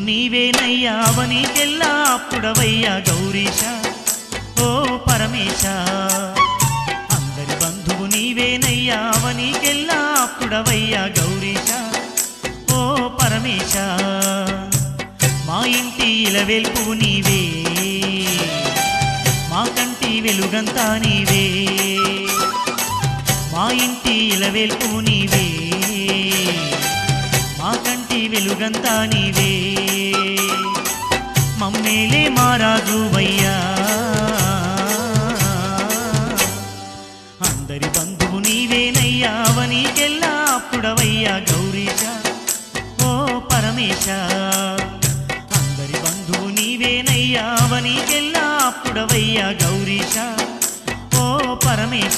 నీవేనయ్యా అవనీకెల్లా అప్పుడవయ్యా గౌరీశ ఓ పరమేశ అందరి బంధువు నీవేనయ్యా అవనీకెల్లా అప్పుడవయ్యా గౌరీశ ఓ పరమేశ మా ఇంటి ఇలవెల్పు నీవే మా కంటి వెలుగంతా నీవే మా ఇంటి ఇలవెల్పు నీవే మా కంటి వెలుగంతా నీవే మమ్మేలే మారాజువయ్యా అందరి బంధువు నీవేనయ్యా అవనీకెల్లా అప్పుడవయ్యా గౌరీశ ఓ పరమేశ అందరి బంధువు నీవేనయ్యా అవనీకెల్లా అప్పుడవయ్యా గౌరీశ ఓ పరమేశ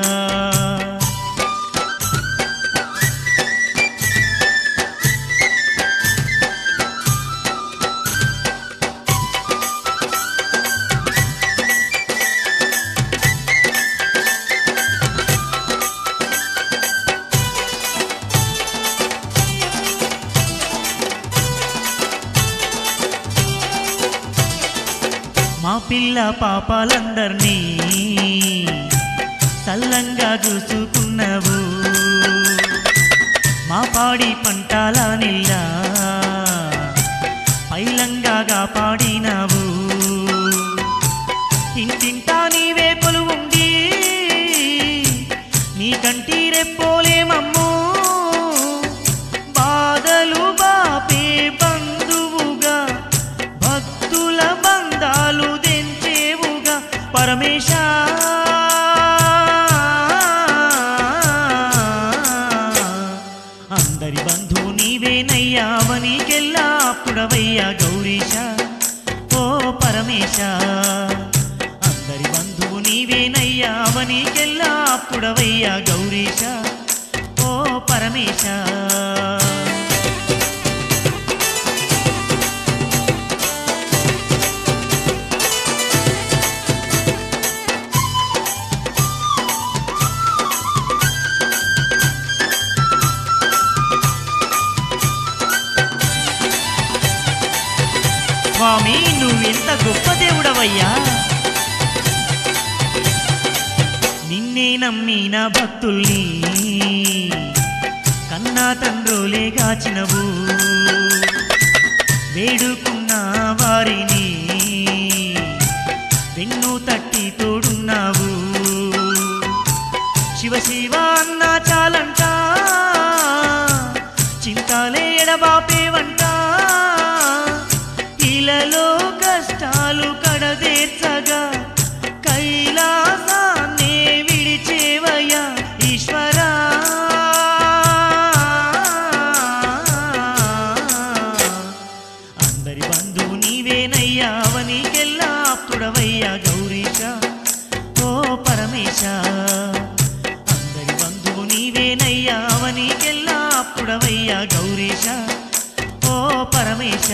మా పిల్ల పాపాలందర్నీ సల్లంగా చూసుకున్నావు మా పాడి పంటాల నిల్లా పైలంగా కాపాడినావు ఇంటింటా నీవే కొలువుండి నీ కంటి రెప్పోలేమమ్ము బాధలు బాపే బంధువుగా భక్తుల బంధాలు తెంచేవుగా పరమేశ అందరి బంధువు నీవేనయ్యా అవనీకెల్లా అప్పుడవయ్యా గౌరీశ ఓ పరమేశ అందరి బంధువు నీవేనయ్యా అవనీకెల్లా అప్పుడవయ్యా గౌరీశ ఓ పరమేశ స్వామి నువ్వెంత గొప్ప దేవుడవయ్యా నిన్నే నమ్మిన భక్తుల్ని కన్నా తండ్రులే గాచినవు వేడుకున్న వారిని వెన్ను తట్టి తోడున్నావు శివ శివ అన్న చాలంట చింతలే ఎడబాపేవంట ఇలలో కష్టాలు కడదేర్చగా కైలాసాన్నే విడిచేవయ్యా ఈశ్వరా అందరి బంధువు నీవేనయ్యా అవనీకెల్లా అప్పుడవయ్యా గౌరీశ ఓ పరమేశ అందరి బంధువు నీవేనయ్యా అవనీకెల్లా అప్పుడవయ్యా గౌరీశ ఓ పరమేశ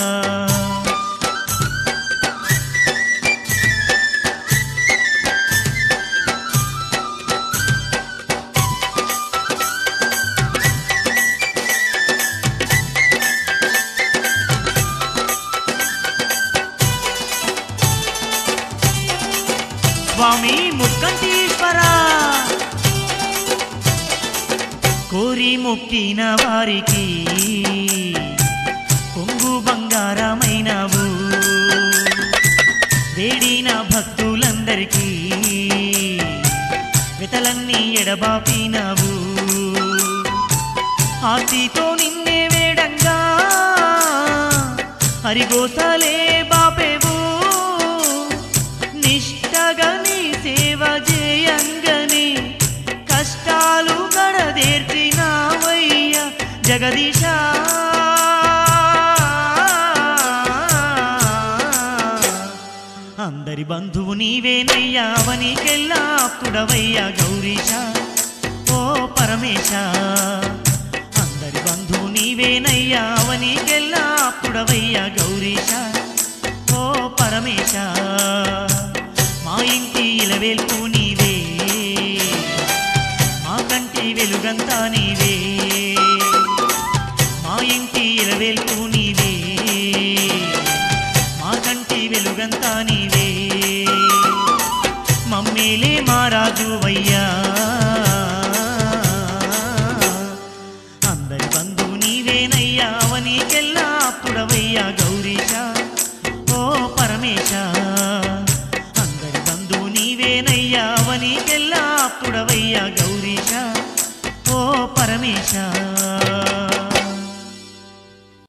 స్వామి ముక్కంటీశ్వరా కోరి మొక్కిన వారికి కొంగు బంగారమైనవు వేడిన భక్తులందరికీ వితలన్నీ ఎడబాపినవు ఆర్తితో నిన్నే వేడంగా హరిగోసలే బాపేవు నిష్టగా నీ సేవ చేయంగని కష్టాలు గడదేర్చినావయ్య జగదీశ అందరి బంధువు నీవేనయ్యా అవనీకెల్లా అప్పుడవయ్యా గౌరీశ ఓ పరమేశ అందరి బంధువు నీవేనయ్యా అవనీకెల్లా అప్పుడవయ్యా గౌరీశ ఓ పరమేశ మా ఇంటి ఇలవేల్పు నీవే మా కంటి వెలుగంతా నీవే మా ఇంటి ఇలవేల్పు నీవే జగమంతా నీవే మమ్మేలే మారాజు వయ్యా అందరి బంధువు నీవేనయ్యా అవనీకెల్లా ఆప్తుడవయ్యా గౌరీశ ఓ పరమేశ అందరి బంధువు నీవేనయ్యా అవనీకెల్లా ఆప్తుడవయ్యా గౌరీశ ఓ పరమేశ